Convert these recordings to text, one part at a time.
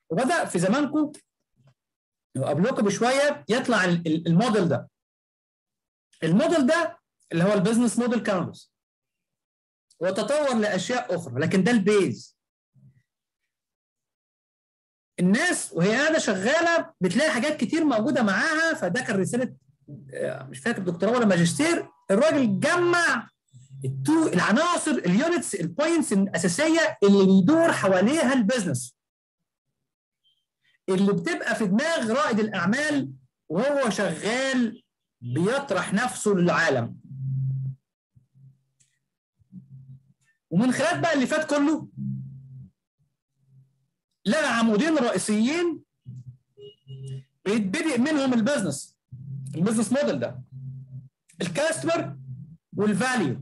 وبدا في زمانكم وقبلكم بشويه يطلع الموديل ده الموديل ده اللي هو البيزنس موديل كانفاس وتطور لاشياء اخرى لكن ده البيز الناس وهي قاعده شغاله بتلاقي حاجات كتير موجوده معاها فده كان رساله مش فاكر دكتوراه ولا ماجستير الراجل جمع التو العناصر اليونتس البوينتس الاساسيه اللي بيدور حواليها البيزنس اللي بتبقى في دماغ رائد الاعمال وهو شغال بيطرح نفسه للعالم ومن خلال بقى اللي فات كله لقى عمودين رئيسيين بيتبدأ منهم البيزنس البيزنس موديل ده الكاستمر والفاليو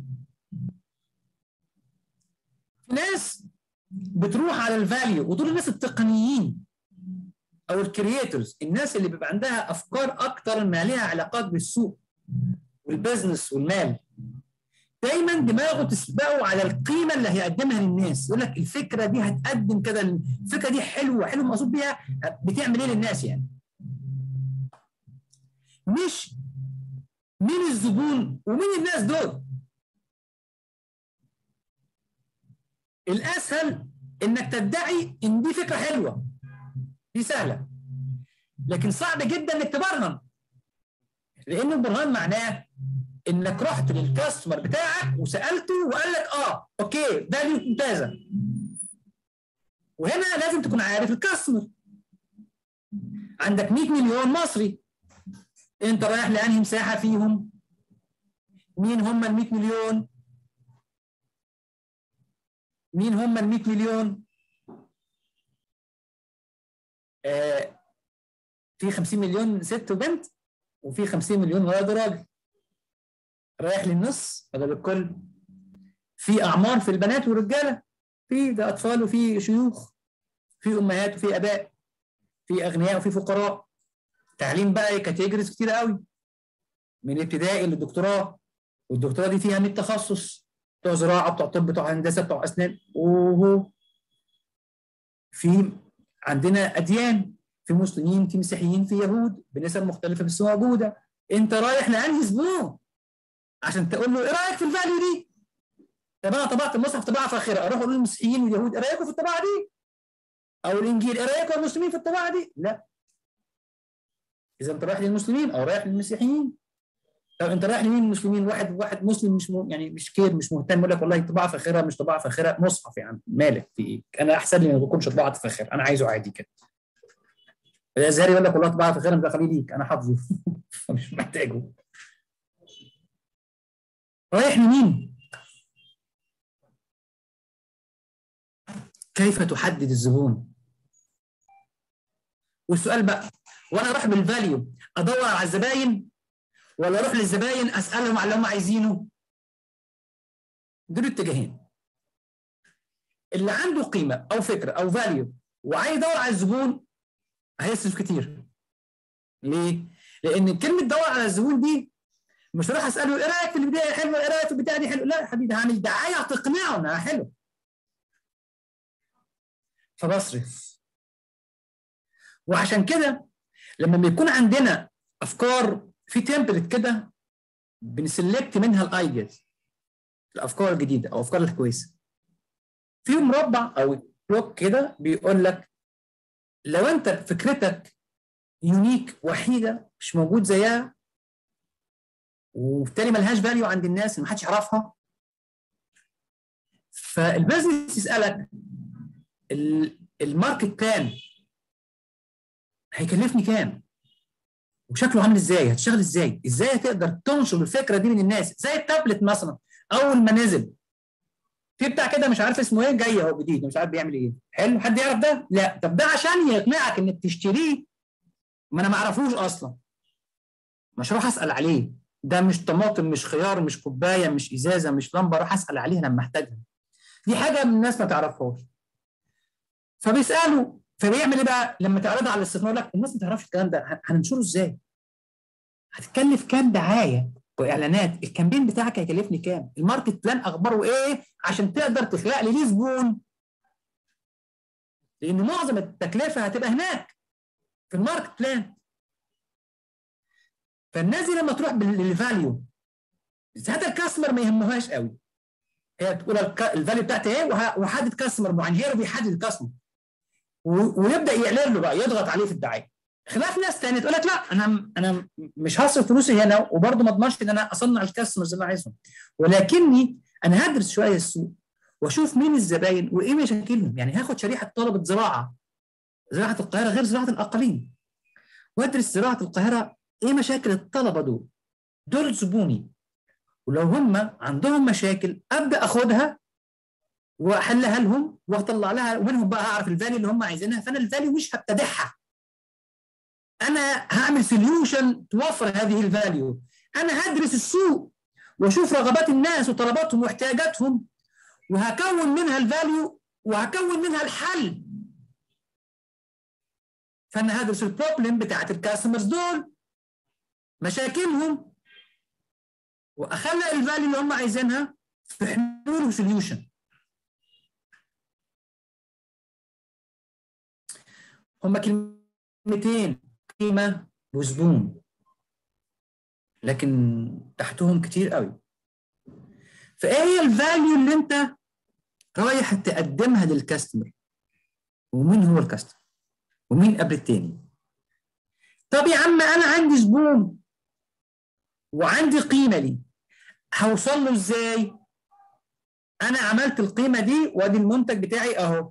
ناس بتروح على الفاليو ودول الناس التقنيين او الكرييتورز الناس اللي بيبقى عندها افكار اكتر ما ليها علاقات بالسوق والبزنس والمال دايما دماغه تسبقه على القيمه اللي هيقدمها للناس يقول لك الفكره دي هتقدم كده الفكره دي حلوه حلو مقصود بيها بتعمل ايه للناس يعني مش مين الزبون ومين الناس دول الاسهل انك تدعي ان دي فكره حلوه دي سهله لكن صعب جدا انك تبرهن لان البرهان معناه انك رحت للكاستمر بتاعك وسالته وقال لك اه اوكي فاليو ممتازه وهنا لازم تكون عارف الكاستمر عندك 100 مليون مصري انت رايح لانهي مساحه فيهم مين هم ال 100 مليون مين هم ال 100 مليون آه في 50 مليون ست وبنت وفي 50 مليون ولد وراجل رايح للنص ولا للكل في اعمار في البنات والرجاله في ده اطفال وفي شيوخ في امهات وفي اباء في اغنياء وفي فقراء تعليم بقى كاتيجوريز كتير قوي من ابتدائي للدكتوراه والدكتوراه دي فيها 100 تخصص بتوع زراعه بتوع طب بتوع هندسه بتوع اسنان اوه في عندنا اديان في مسلمين في مسيحيين في يهود بنسب مختلفه بس موجوده انت رايح لانهي زبون عشان تقول له ايه رايك في الفاليو دي؟ طب انا طبعت المصحف طباعه فاخره اروح اقول للمسيحيين واليهود ايه رايكم في الطباعه دي؟ او الانجيل ايه رايكم المسلمين في الطباعه دي؟ لا اذا انت رايح للمسلمين او رايح للمسيحيين طب انت رايح لمين المسلمين واحد واحد مسلم مش م... يعني مش كير مش مهتم يقول لك والله طباعه فاخره مش طباعه فاخره مصحف يعني مالك في ايه؟ انا احسن لي ما تكونش طباعه فاخره انا عايزه عادي كده الازهري يقول لك والله طباعه فاخره ده خليه ليك انا حافظه مش محتاجه رايح لمين؟ كيف تحدد الزبون؟ والسؤال بقى وانا اروح بالفاليو ادور على الزباين ولا اروح للزباين اسالهم على اللي هم عايزينه؟ دول اتجاهين. اللي عنده قيمه او فكره او فاليو وعايز يدور على الزبون هيصرف كتير. ليه؟ لان كلمه دور على الزبون دي مش هروح اساله ايه رايك في البدايه حلوه ايه رايك في البتاعه دي حلوه لا يا حبيبي هعمل دعايه هتقنعه انها حلوه فبصرف وعشان كده لما بيكون عندنا افكار في تمبلت كده بنسلكت منها الايدياز الافكار الجديده او الافكار الكويسه في مربع او بلوك كده بيقول لك لو انت فكرتك يونيك وحيده مش موجود زيها وبالتالي ملهاش فاليو عند الناس ما حدش يعرفها فالبزنس يسالك الماركت بلان هيكلفني كام وشكله عامل ازاي هتشتغل ازاي ازاي هتقدر تنشر الفكره دي من الناس زي التابلت مثلا اول ما نزل في بتاع كده مش عارف اسمه ايه جاي اهو جديد مش عارف بيعمل ايه حلو حد يعرف ده لا طب ده عشان يقنعك انك تشتريه ما انا ما اعرفوش اصلا مش هروح اسال عليه ده مش طماطم مش خيار مش كوبايه مش ازازه مش لمبه اروح اسال عليها لما احتاجها دي حاجه من الناس ما تعرفهاش فبيسالوا فبيعمل ايه بقى لما تعرضها على الاستثمار لك الناس ما تعرفش الكلام ده هننشره ازاي هتتكلف كام دعايه واعلانات الكامبين بتاعك هيكلفني كام الماركت بلان اخباره ايه عشان تقدر تخلق لي ليه زبون لان معظم التكلفه هتبقى هناك في الماركت بلان فالناس دي لما تروح للفاليو ساعتها الكاستمر ما يهمهاش قوي هي تقول الفاليو بتاعتي ايه وحدد كاستمر معين هي بيحدد الكاستمر ويبدا يعلن له بقى يضغط عليه في الدعايه خلاف ناس ثانيه تقول لك لا انا انا مش هصرف فلوسي هنا وبرضه ما اضمنش ان انا اصنع الكاستمرز اللي انا عايزهم ولكني انا هدرس شويه السوق واشوف مين الزباين وايه مشاكلهم يعني هاخد شريحه طلبه زراعه زراعه القاهره غير زراعه الاقاليم وادرس زراعه القاهره ايه مشاكل الطلبه دول دول زبوني ولو هم عندهم مشاكل ابدا اخدها واحلها لهم واطلع لها ومنهم بقى اعرف الفاليو اللي هم عايزينها فانا الفاليو مش هبتدعها انا هعمل سوليوشن توفر هذه الفاليو انا هدرس السوق واشوف رغبات الناس وطلباتهم واحتياجاتهم وهكون منها الفاليو وهكون منها الحل فانا هدرس البروبلم بتاعت الكاستمرز دول مشاكلهم واخلق الفاليو اللي هم عايزينها في حلول وسوليوشن هم كلمتين قيمه وزبون لكن تحتهم كتير قوي فايه هي الفاليو اللي انت رايح تقدمها للكاستمر ومين هو الكاستمر ومين قبل التاني طب يا عم انا عندي زبون وعندي قيمه لي هوصل له ازاي انا عملت القيمه دي وادي المنتج بتاعي اهو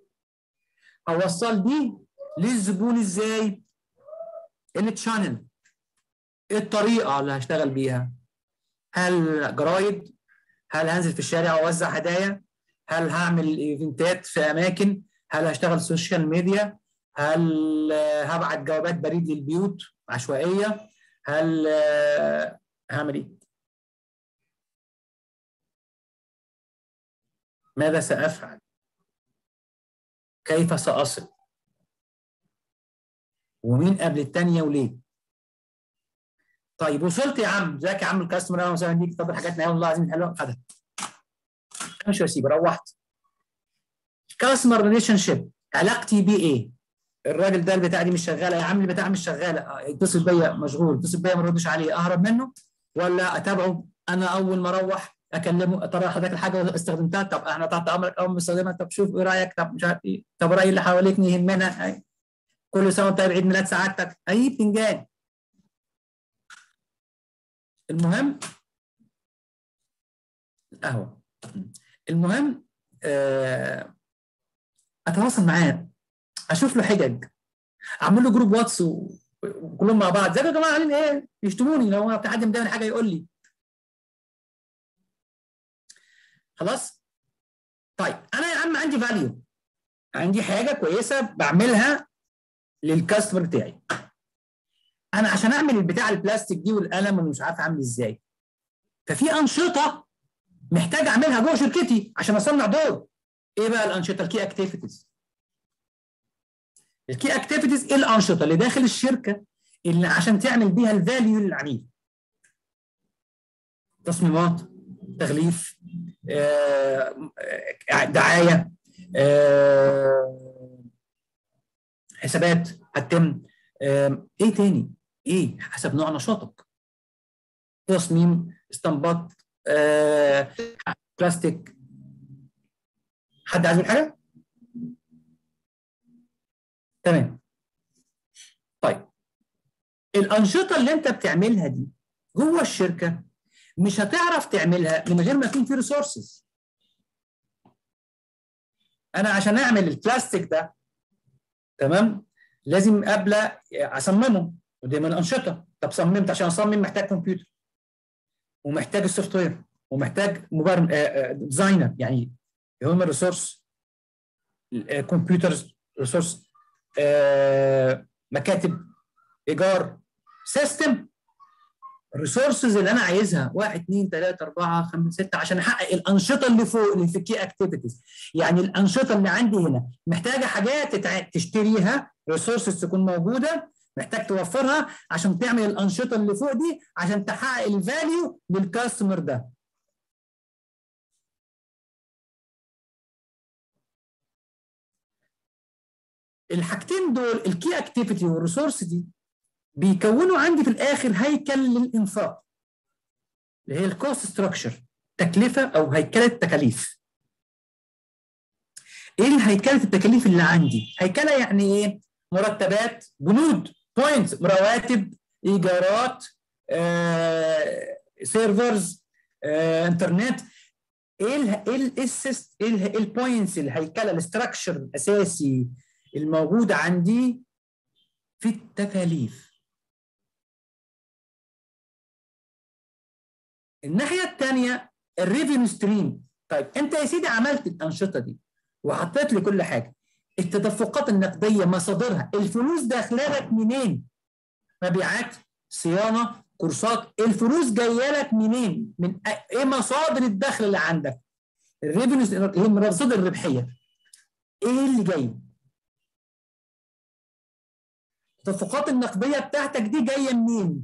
اوصل دي للزبون ازاي التشانل ايه الطريقه اللي هشتغل بيها هل جرايد هل هنزل في الشارع واوزع هدايا هل هعمل ايفنتات في اماكن هل هشتغل سوشيال ميديا هل هبعت جوابات بريد للبيوت عشوائيه هل هعمل ايه ماذا سافعل كيف ساصل ومين قبل الثانيه وليه طيب وصلت يا عم ازيك يا عم الكاستمر اهلا وسهلا بيك طب الحاجات نعم والله عايزين حلوه خدها مش واسيب روحت كاستمر ريليشن شيب علاقتي بيه ايه؟ الراجل ده البتاع دي مش شغاله يا عم البتاع مش شغاله يتصل بيا مشغول يتصل بيا ما ردش عليه اهرب منه ولا اتابعه انا اول ما اروح اكلمه ترى حضرتك الحاجه استخدمتها طب احنا تحت امرك اول ما استخدمها طب شوف ايه رايك طب مش عارف ايه طب راي اللي حواليك يهمنا كل سنه وانت عيد ميلاد سعادتك اي بتنجان المهم القهوه المهم آه اتواصل معاه اشوف له حجج اعمل له جروب واتس وكلهم مع بعض ازيكم يا جماعه عاملين ايه؟ يشتموني لو في حد مضايق حاجه يقول لي خلاص؟ طيب انا يا عم عندي فاليو عندي حاجه كويسه بعملها للكاستمر بتاعي انا عشان اعمل البتاع البلاستيك دي والقلم ومش عارف اعمل ازاي ففي انشطه محتاج اعملها جوه شركتي عشان اصنع دول ايه بقى الانشطه الكي اكتيفيتيز الكي اكتيفيتيز ايه الانشطه اللي داخل الشركه اللي عشان تعمل بيها الفاليو للعميل تصميمات تغليف دعايه حسابات هتتم ايه تاني ايه حسب نوع نشاطك تصميم استنباط آه، بلاستيك حد عايز حاجه تمام طيب الانشطه اللي انت بتعملها دي جوه الشركه مش هتعرف تعملها من غير ما يكون في ريسورسز انا عشان اعمل البلاستيك ده تمام لازم قبل اصممه ودي من الانشطه طب صممت عشان اصمم محتاج كمبيوتر ومحتاج السوفت وير ومحتاج مبرمج ديزاينر يعني هيومن ريسورس كمبيوتر ريسورس مكاتب ايجار سيستم الريسورسز اللي انا عايزها 1 2 3 4 5 6 عشان احقق الانشطه اللي فوق اللي في الكي اكتيفيتيز يعني الانشطه اللي عندي هنا محتاجه حاجات تشتريها ريسورسز تكون موجوده محتاج توفرها عشان تعمل الانشطه اللي فوق دي عشان تحقق الفاليو للكاستمر ده الحاجتين دول الكي اكتيفيتي والريسورس دي بيكونوا عندي في الاخر هيكل للانفاق اللي هي الكوست ستراكشر تكلفه او هيكله تكاليف ايه الهيكله التكاليف اللي عندي هيكله يعني ايه مرتبات بنود بوينتس رواتب ايجارات آه، سيرفرز آه، انترنت ايه ال ايه ال السيست ايه البوينتس الهيكله الاستراكشر الاساسي الموجود عندي في التكاليف الناحيه الثانيه الريفينيو ستريم طيب انت يا سيدي عملت الانشطه دي وحطيت لي كل حاجه التدفقات النقديه مصادرها الفلوس داخله لك منين مبيعات صيانه كورسات الفلوس جايه لك منين من ايه مصادر الدخل اللي عندك الريفينيو هي مصادر الربحيه ايه اللي جاي التدفقات النقديه بتاعتك دي جايه منين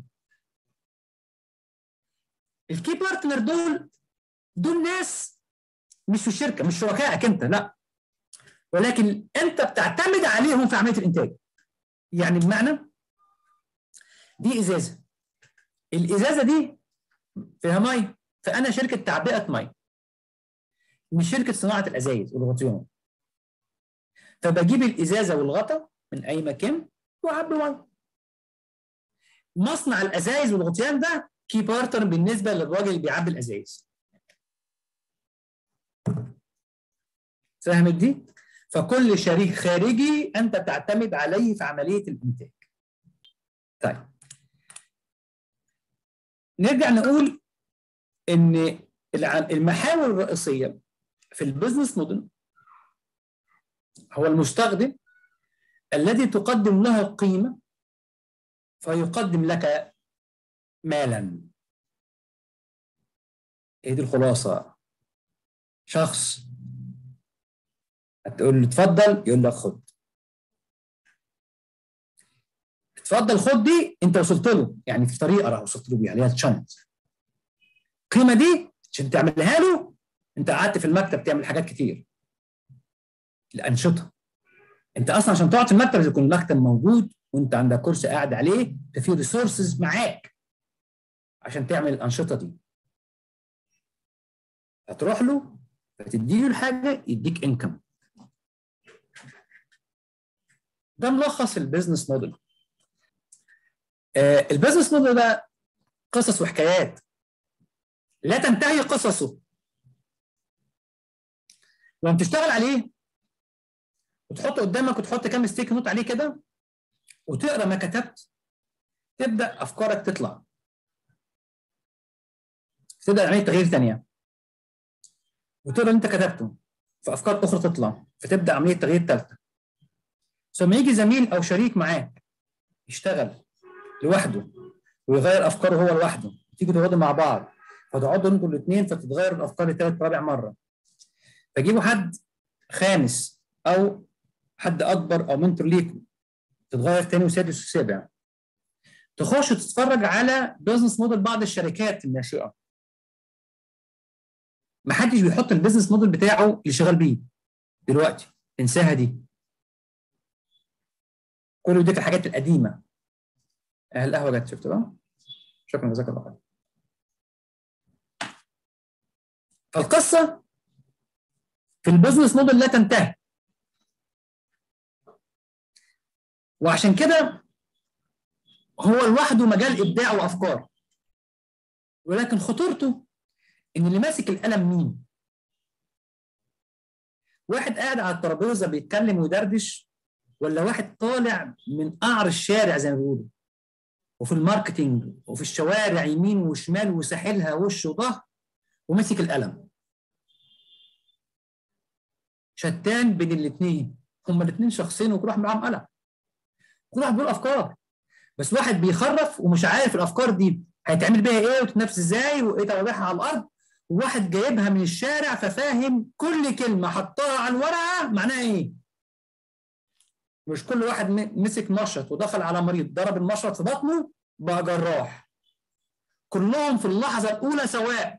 الكي بارتنر دول دول ناس مش في الشركه مش شركائك انت لا ولكن انت بتعتمد عليهم في عمليه الانتاج يعني بمعنى دي ازازه الازازه دي فيها ميه فانا شركه تعبئه ميه مش شركه صناعه الازايز والغطيان فبجيب الازازه والغطا من اي مكان واعبي ميه مصنع الازايز والغطيان ده كي بارتنر بالنسبه للراجل اللي بيعبي الازايز فهمت دي؟ فكل شريك خارجي انت تعتمد عليه في عمليه الانتاج. طيب نرجع نقول ان المحاور الرئيسيه في البزنس موديل هو المستخدم الذي تقدم له قيمه فيقدم لك مالا ايه دي الخلاصه شخص هتقول له اتفضل يقول لك خد اتفضل خد دي انت وصلت له يعني في طريقه راح وصلت له بيها اللي هي الشنت القيمه دي عشان تعملها له انت قعدت في المكتب تعمل حاجات كتير الانشطه انت اصلا عشان تقعد في المكتب لازم يكون المكتب موجود وانت عندك كرسي قاعد عليه ففي ريسورسز معاك عشان تعمل الانشطه دي هتروح له فتدي له الحاجه يديك انكم ده ملخص البيزنس موديل آه البيزنس موديل ده قصص وحكايات لا تنتهي قصصه لما تشتغل عليه وتحط قدامك وتحط كام ستيك نوت عليه كده وتقرا ما كتبت تبدا افكارك تطلع تبدا عمليه تغيير ثانيه وتقرا اللي انت كتبته فافكار اخرى تطلع فتبدا عمليه تغيير ثالثه ثم يجي زميل او شريك معاك يشتغل لوحده ويغير افكاره هو لوحده تيجي تقعدوا مع بعض فتقعدوا انتوا الاثنين فتتغير الافكار لثالث رابع مره فجيبوا حد خامس او حد اكبر او منتور ليكم تتغير ثاني وسادس وسابع تخش تتفرج على بزنس موديل بعض الشركات الناشئه ما حدش بيحط البيزنس موديل بتاعه اللي شغال بيه دلوقتي انساها دي كل دي الحاجات القديمه القهوه جت شفت بقى شكرا جزاك الله خير فالقصه في البيزنس موديل لا تنتهي وعشان كده هو لوحده مجال ابداع وافكار ولكن خطورته ان اللي ماسك القلم مين واحد قاعد على الترابيزه بيتكلم ويدردش ولا واحد طالع من قعر الشارع زي ما بيقولوا وفي الماركتينج وفي الشوارع يمين وشمال وساحلها وش وظهر ومسك القلم شتان بين الاثنين هما الاثنين شخصين وكل واحد معاهم قلم كل واحد بيقول افكار بس واحد بيخرف ومش عارف الافكار دي هيتعمل بيها ايه وتتنفس ازاي وايه توابعها على الارض وواحد جايبها من الشارع ففاهم كل كلمه حطها على الورقه معناها ايه مش كل واحد مسك مشط ودخل على مريض ضرب المشط في بطنه بقى جراح كلهم في اللحظه الاولى سواء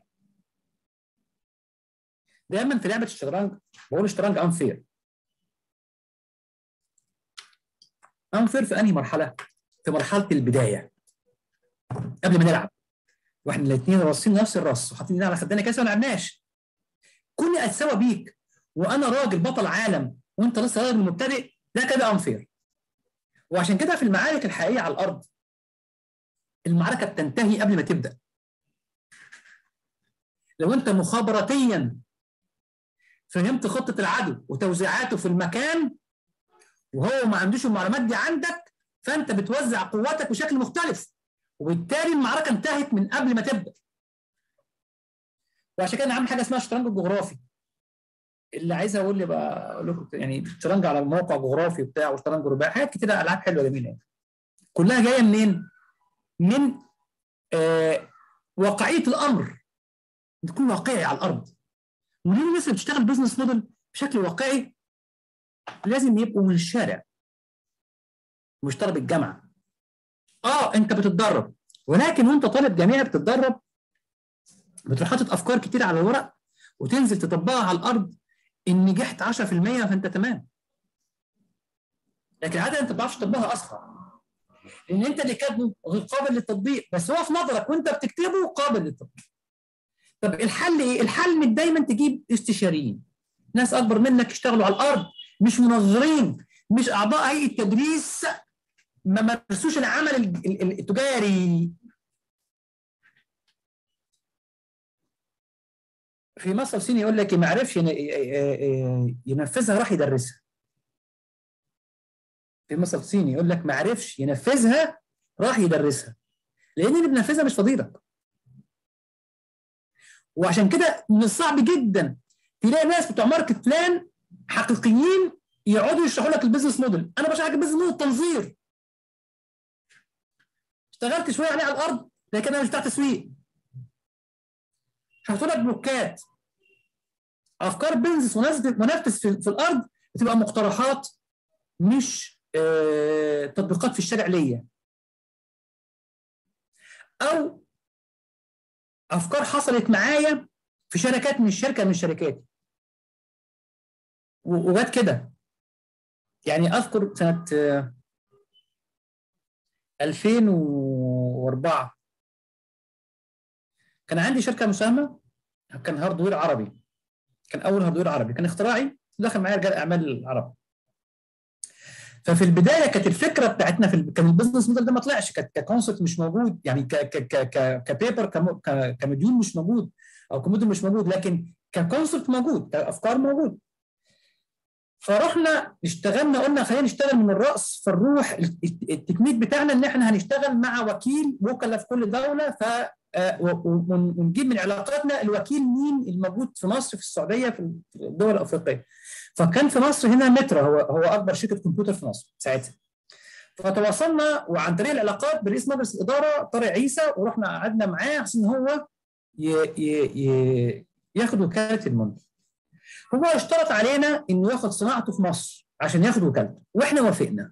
دايما في لعبه الشطرنج بقول الشطرنج انفير انفير في انهي مرحله؟ في مرحله البدايه قبل ما نلعب واحنا الاثنين راصين نفس الراس وحاطين ايدينا على خدنا كاس وما لعبناش كوني اتساوى بيك وانا راجل بطل عالم وانت لسه راجل مبتدئ ده كده انفير وعشان كده في المعارك الحقيقيه على الارض المعركه بتنتهي قبل ما تبدا لو انت مخابراتيا فهمت خطه العدو وتوزيعاته في المكان وهو ما عندوش المعلومات دي عندك فانت بتوزع قواتك بشكل مختلف وبالتالي المعركه انتهت من قبل ما تبدا وعشان كده عامل حاجه اسمها الشطرنج الجغرافي اللي عايز اقول لي بقى اقول لكم يعني شطرنج على موقع جغرافي وبتاع وشطرنج رباعي حاجات كتير العاب حلوه جميله يعني. كلها جايه منين؟ من آه واقعيه الامر تكون واقعي على الارض وليه الناس اللي بتشتغل بزنس موديل بشكل واقعي لازم يبقوا من الشارع مش طالب الجامعه اه انت بتتدرب ولكن وانت طالب جامعي بتتدرب بتروح حاطط افكار كتير على الورق وتنزل تطبقها على الارض ان نجحت 10% فانت تمام لكن عاده انت ما بتعرفش تطبقها اصلا لان انت اللي كاتبه غير قابل للتطبيق بس هو في نظرك وانت بتكتبه قابل للتطبيق طب الحل ايه؟ الحل انك دايما تجيب استشاريين ناس اكبر منك يشتغلوا على الارض مش منظرين مش اعضاء هيئه تدريس ما مارسوش العمل التجاري في مصر صيني يقول لك ما عرفش ينفذها راح يدرسها في مصر صيني يقول لك ما عرفش ينفذها راح يدرسها لان اللي بنفذها مش فضيلك وعشان كده من الصعب جدا تلاقي ناس بتوع ماركت بلان حقيقيين يقعدوا يشرحوا لك البيزنس موديل انا بشرح لك البيزنس موديل تنظير اشتغلت شويه عليه على الارض لكن انا مش بتاع تسويق هحط لك بلوكات افكار بيزنس ونفذ في, في الارض بتبقى مقترحات مش آه تطبيقات في الشارع ليا او افكار حصلت معايا في شركات من الشركه من الشركات وجت كده يعني اذكر سنه 2004 كان عندي شركه مساهمه كان هاردوير عربي كان اول هاردوير عربي كان اختراعي دخل معايا رجال اعمال العرب ففي البدايه كانت الفكره بتاعتنا في كان البيزنس موديل ده ما طلعش ككونسبت مش موجود يعني ك ك ك كبيبر كمديول مش موجود او كموديل مش موجود لكن ككونسبت موجود كافكار موجود فرحنا اشتغلنا قلنا خلينا نشتغل من الراس فنروح التكنيك بتاعنا ان احنا هنشتغل مع وكيل وكلاء في كل دوله ف ونجيب من علاقاتنا الوكيل مين الموجود في مصر في السعوديه في الدول الافريقيه فكان في مصر هنا مترا هو هو اكبر شركه كمبيوتر في مصر ساعتها فتواصلنا وعن طريق العلاقات برئيس مجلس الاداره طارق عيسى ورحنا قعدنا معاه عشان هو ي ي ي ياخد وكاله المنتج هو اشترط علينا انه ياخد صناعته في مصر عشان ياخد وكالته واحنا وافقنا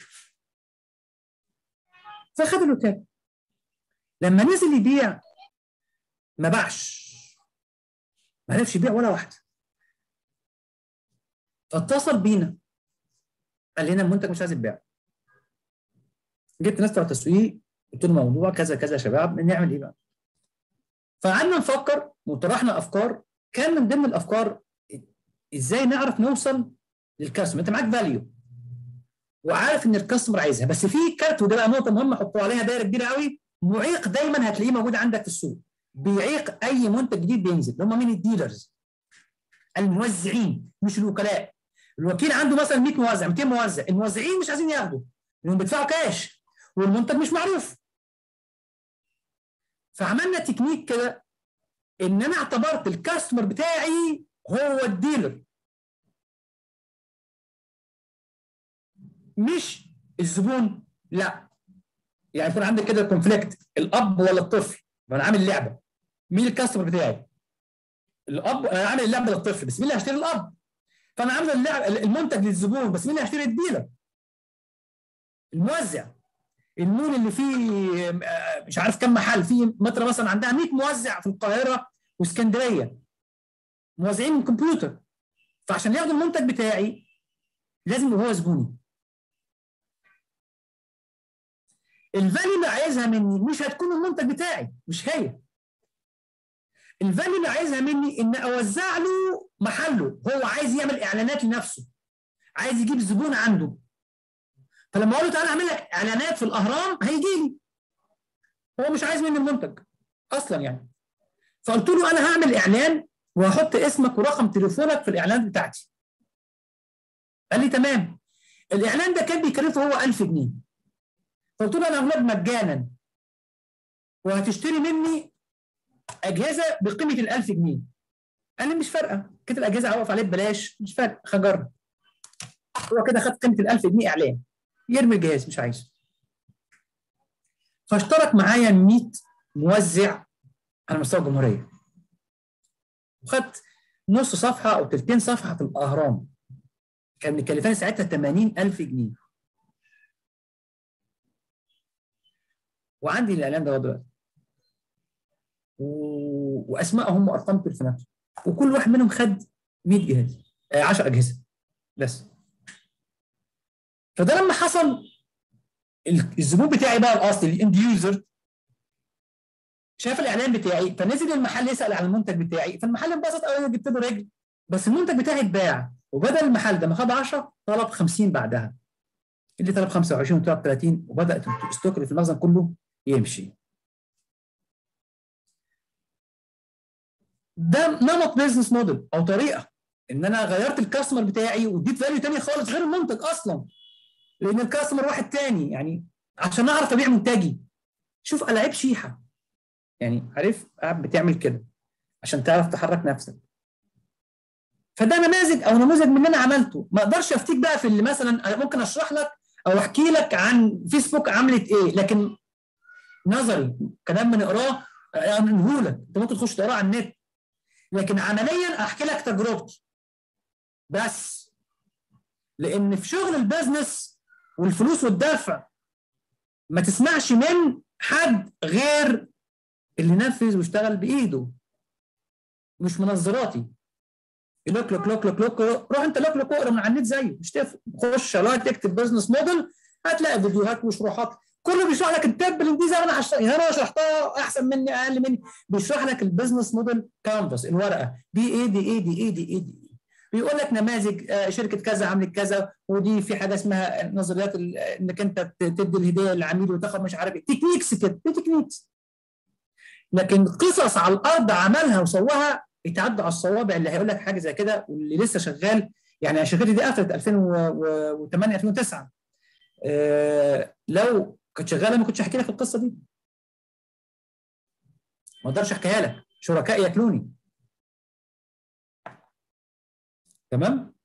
فخد الوكاله لما نزل يبيع ما باعش ما عرفش يبيع ولا واحده فاتصل بينا قال لنا المنتج مش عايز يتباع جبت ناس بتوع تسويق قلت له موضوع كذا كذا يا شباب نعمل ايه بقى فقعدنا نفكر وطرحنا افكار كان من ضمن الافكار ازاي نعرف نوصل للكاستمر انت معاك فاليو وعارف ان الكاستمر عايزها بس في كارت وده بقى نقطه مهمه حطوا عليها دايره كبيره قوي معيق دايما هتلاقيه موجود عندك في السوق بيعيق اي منتج جديد بينزل هم مين الديلرز الموزعين مش الوكلاء الوكيل عنده مثلا 100 موزع 200 موزع الموزعين مش عايزين ياخدوا لانهم بيدفعوا كاش والمنتج مش معروف فعملنا تكنيك كده ان انا اعتبرت الكاستمر بتاعي هو الديلر مش الزبون لا يعني يكون عندك كده كونفليكت الاب ولا الطفل ما انا عامل لعبه مين الكاستمر بتاعي الاب انا عامل اللعبه للطفل بس مين اللي هيشتري الاب فانا عامل اللعب المنتج للزبون بس مين اللي هيشتري الديلر الموزع المول اللي فيه مش عارف كم محل في متر مثلا عندها 100 موزع في القاهره واسكندريه موزعين من كمبيوتر فعشان ياخدوا المنتج بتاعي لازم يبقى هو زبوني الفاليو اللي عايزها مني مش هتكون المنتج بتاعي مش هي الفاليو اللي عايزها مني ان اوزع له محله هو عايز يعمل اعلانات لنفسه عايز يجيب زبون عنده فلما اقول له تعالى اعمل لك اعلانات في الاهرام هيجي لي هو مش عايز مني المنتج اصلا يعني فقلت له انا هعمل اعلان وهحط اسمك ورقم تليفونك في الاعلانات بتاعتي قال لي تمام الاعلان ده كان بيكلفه هو 1000 جنيه فقلت له انا اولاد مجانا وهتشتري مني اجهزه بقيمه ال 1000 جنيه قال لي مش فارقه كده الاجهزه هوقف عليه ببلاش مش فارقه هجرب هو كده خد قيمه ال 1000 جنيه اعلان يرمي الجهاز مش عايزه فاشترك معايا 100 موزع على مستوى الجمهوريه وخدت نص صفحه او ثلثين صفحه في الاهرام كان مكلفاني ساعتها 80000 جنيه وعندي الاعلان ده دلوقتي و... واسمائهم وارقام تليفوناتهم وكل واحد منهم خد 100 جهاز آه 10 اجهزه بس فده لما حصل الزبون بتاعي بقى الاصلي الاند يوزر شاف الاعلان بتاعي فنزل المحل يسال عن المنتج بتاعي فالمحل انبسط قوي جبت له رجل بس المنتج بتاعي اتباع وبدل المحل ده ما خد 10 طلب 50 بعدها اللي طلب 25 وطلب 30 وبدات الستوك اللي في المخزن كله يمشي ده نمط بيزنس موديل او طريقه ان انا غيرت الكاستمر بتاعي واديت فاليو تاني خالص غير المنتج اصلا لان الكاستمر واحد تاني يعني عشان اعرف ابيع منتجي شوف العاب شيحه يعني عارف بتعمل كده عشان تعرف تحرك نفسك فده نماذج او نموذج من اللي انا عملته ما اقدرش افتيك بقى في اللي مثلا انا ممكن اشرح لك او احكي لك عن فيسبوك عملت ايه لكن نظري كلام بنقراه انهولك انت ممكن تخش تقراه على النت لكن عمليا احكي لك تجربتي بس لان في شغل البزنس والفلوس والدفع ما تسمعش من حد غير اللي نفذ واشتغل بايده مش منظراتي لوك لوك لوك لوك لوك روح انت لوك لوك اقرا من على النت زيه مش تفرق خش لايك تكتب بزنس موديل هتلاقي فيديوهات وشروحات كله بيشرح لك التاب بالانجليزي انا عشان انا شرحتها احسن مني اقل مني بيشرح لك البزنس موديل كانفاس الورقه دي ايه دي ايه دي ايه دي ايه دي بيقول لك نماذج شركه كذا عملت كذا ودي في حاجه اسمها نظريات انك انت تدي الهديه للعميل وتاخد مش عارف ايه تكنيكس كده دي تكنيكس لكن قصص على الارض عملها وسواها يتعدوا على الصوابع اللي هيقول لك حاجه زي كده واللي لسه شغال يعني شركتي دي قفلت 2008 2009 أه لو كنت شغاله ما كنتش احكي لك القصه دي ما اقدرش احكيها لك شركاء ياكلوني تمام